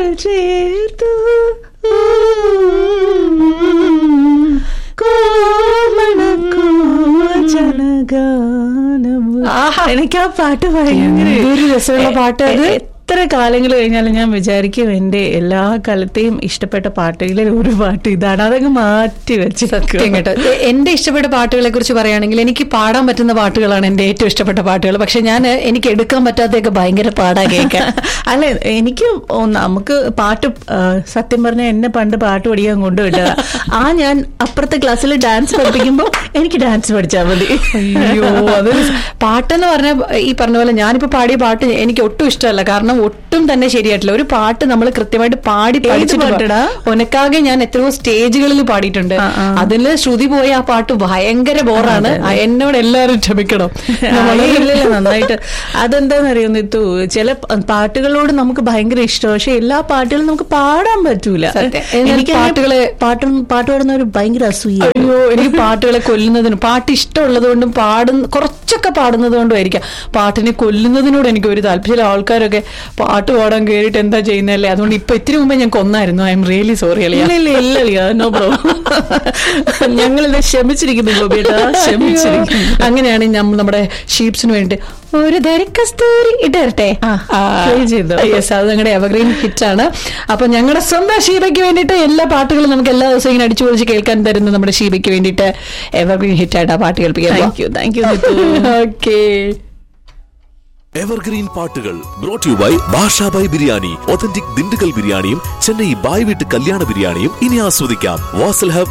ചേർത്തു കോമണക്കോവചനഗാനമു. ആഹാ. എനിക്ക് ആ പാട്ട് ഭയങ്കര എന്തൊരു രസമുള്ള പാട്ട് അത്. എ- എത്ര കാലങ്ങൾ കഴിഞ്ഞാലും ഞാൻ വിചാരിക്കും എന്റെ എല്ലാ കാലത്തെയും ഇഷ്ടപ്പെട്ട പാട്ടുകളിൽ ഒരു പാട്ട് ഇതാണ് അതങ്ങ് മാറ്റി വെച്ച് സത്യം കേട്ടോ എ- എന്റെ ഇഷ്ടപ്പെട്ട പാട്ടുകളെ കുറിച്ച് പറയുകയാണെങ്കിൽ എനിക്ക് പാടാൻ പറ്റുന്ന പാട്ടുകളാണ് എന്റെ ഏറ്റവും ഇഷ്ടപ്പെട്ട പാട്ടുകൾ പക്ഷെ ഞാൻ എനിക്ക് എടുക്കാൻ പറ്റാത്തതൊക്കെ ഭയങ്കര പാടാ കേൾക്കാൻ അല്ല എനിക്ക് ഒന്ന് നമുക്ക് പാട്ട് ആ, സത്യം പറഞ്ഞ എന്നെ പണ്ട് പാട്ട് പഠിക്കാൻ കൊണ്ടുവിട്ടതാ ആ ഞാൻ അപ്പുറത്തെ ക്ലാസ്സിൽ ഡാൻസ് പഠിപ്പിക്കുമ്പോൾ എനിക്ക് ഡാൻസ് പഠിച്ചാൽ മതി അയ്യോ അതൊരു പാട്ടെന്ന് പറഞ്ഞ ഈ പറഞ്ഞ പോലെ ഞാനിപ്പോ പാടിയ പാട്ട് എനിക്ക് ഒട്ടും ഇഷ്ടമല്ല കാരണം ഒട്ടും തന്നെ ശരിയായിട്ടില്ല ഒരു പാട്ട് നമ്മൾ കൃത്യമായിട്ട് പാടി ഏത് പഠിച്ചിട്ട് പാട്ടെടാ? ഒനക്കാകെ ഞാൻ എത്രയോ സ്റ്റേജുകളിൽ പാടിയിട്ടുണ്ട് ആ, ആ. അതില് ശ്രുതി പോയ ആ പാട്ട് ഭയങ്കര ബോറാണ് എന്നോട് എല്ലാവരും ക്ഷമിക്കണം വളരെ ഇല്ലല്ല, നന്നായിട്ട് അതെന്താന്ന് നിത്തു ചില പ- പാട്ടുകളോട് നമുക്ക് ഭയങ്കര ഇഷ്ടം പക്ഷെ എല്ലാ പാട്ടുകളും നമുക്ക് പാടാൻ പറ്റൂല സത്യം. എന്നാൽ എനിക്ക് പാട്ടുകളെ- പാട്ട് പാട്ട് പാടുന്നവർ ഭയങ്കര അസൂയ അയ്യോ എനിക്ക് പാട്ടുകളെ കൊല്ലുന്നതിനും പാട്ട് ഇഷ്ടമുള്ളത് കൊണ്ടും പാടുന്ന കുറച്ചൊക്കെ പാടുന്നത് കൊണ്ടും ആയിരിക്കാം പാട്ടിനെ കൊല്ലുന്നതിനോട് എനിക്ക് ഒരു താല്പര്യം ചില ആൾക്കാരൊക്കെ പാട്ട് പാടാൻ കയറിയിട്ട് എന്താ ചെയ്യുന്നതല്ലേ അതുകൊണ്ട് ഇപ്പൊ ഇത്തിരി മുമ്പേ ഞാൻ കൊന്നായിരുന്നു ഐ എം റിയലി സോറി അളിയ ഇല്ല ഇല്ല ഇല്ല ഇല്ല നോ പ്രോബ്ലം ഞങ്ങളിത് ക്ഷമിച്ചിരിക്കുന്നു ഗോപിയേട്ടാ ക്ഷമിച്ചിരിക്കുന്നു അങ്ങനെയാണ് നമ്മൾ നമ്മുടെ ഷീപ്സിന് വേണ്ടി ഒരു ധരിക്കസ്തൂരി ഇട്ടരട്ടെ ആ, play ചെയ്തോ. യെസ് അത് ഞങ്ങളുടെ എവർഗ്രീൻ ഹിറ്റ് ആണ് അപ്പൊ ഞങ്ങളുടെ സ്വന്തം ഷീബയ്ക്ക് വേണ്ടിയിട്ട് എല്ലാ പാട്ടുകളും നമുക്ക് എല്ലാ ദിവസവും ഇങ്ങനെ അടിച്ചു പൊളിച്ച് കേൾക്കാൻ തരുന്ന നമ്മുടെ ഷീബയ്ക്ക് വേണ്ടിയിട്ട് എവർഗ്രീൻ ഹിറ്റ് ആയിട്ട് ആ പാട്ട് കേൾപ്പിക്കാൻ thank you thank you Nithu okay evergreen പാട്ടുകൾ brought you by Bashabhai biryani authentic Dindigul ബിരിയാണിയും ചെന്നൈ ബായ് വീട്ട് കല്യാണ ബിരിയാണിയും ഇനി ആസ്വദിക്കാം വാസൽ ഹബ്